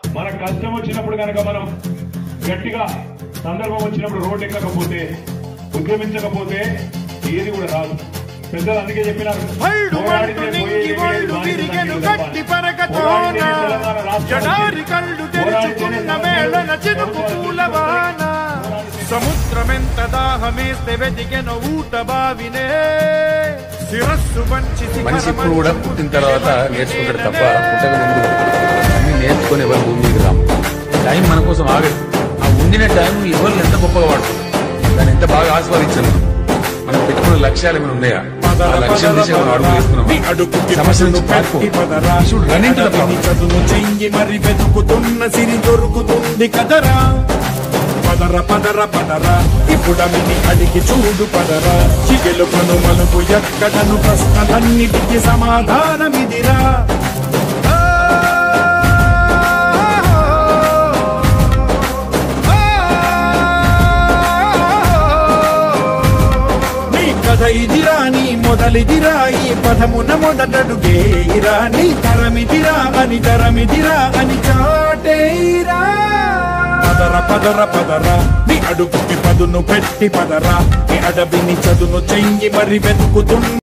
మన కష్టం వచ్చినప్పుడు కనుక మనం గట్టిగా సందర్భం వచ్చినప్పుడు రోడ్డు ఎక్కకపోతే ఉద్యమించకపోతే ఏది కూడా రాదు పెద్దలు అందుకే చెప్పినారు పళ్ళు పోరాడితే మంటు పోయేది నింగి లేదు, ఒళ్ళు బానిస విరిగెను సంఖ్యలు గట్టి తప్ప. పరకతోన పోరాడితేనే తెలంగాణ రాష్ట్రం జడారి వచ్చింది. కళ్ళు పోరాడితేనే తెరుచుకున్న వేళన చినుకు పూలవాన సముద్రమెంత దాహమేస్తే వెతికెన ఊట బావినే శిరస్సు వంచి మనిషి ఇప్పుడు కూడా పుట్టిన తర్వాత నేర్చుకుంటాడు తప్ప పుట్టక ముందు అన్ని నేర్చుకొని ఎవరు భూమి మీద రాము టైం మన కోసం ఆగదు ఆ ఉండిన టైం ఎవరు ఎంత గొప్పగా వాడుతుంది దాన్ని ఎంత బాగా ఆస్వాదించాలి మనం పెట్టుకున్న లక్ష్యాలు ఏమైనా ఉన్నాయా ఆ లక్ష్యం దిశ మనం అడుగు వేస్తున్నాం సమస్య నుంచి పారిపో should run into the problem చదువు చెయ్యి మరి వెతుకుతున్న సిరి దొరుకుతుంది కదరా పదర పదర పదర ఇప్పుడమిని అడిగి చూడు పదరా చిగెలు పను మలుపు ఎక్కడను ప్రశ్నలన్నిటికీ సమాధానమిదిరా నీ కథ ఇదిరా నీ మొదలిదిరా ఈ పదమున మొదటడుగేయిరా నీ తరమిదిరా అని తరమిదిరా అని చాటేయిరా పదర పదర పదర నీ అడుగుకి పదును పెట్టి పదరా నీ అడవిని చదును చెయ్యి మరి వెతుకుతున్న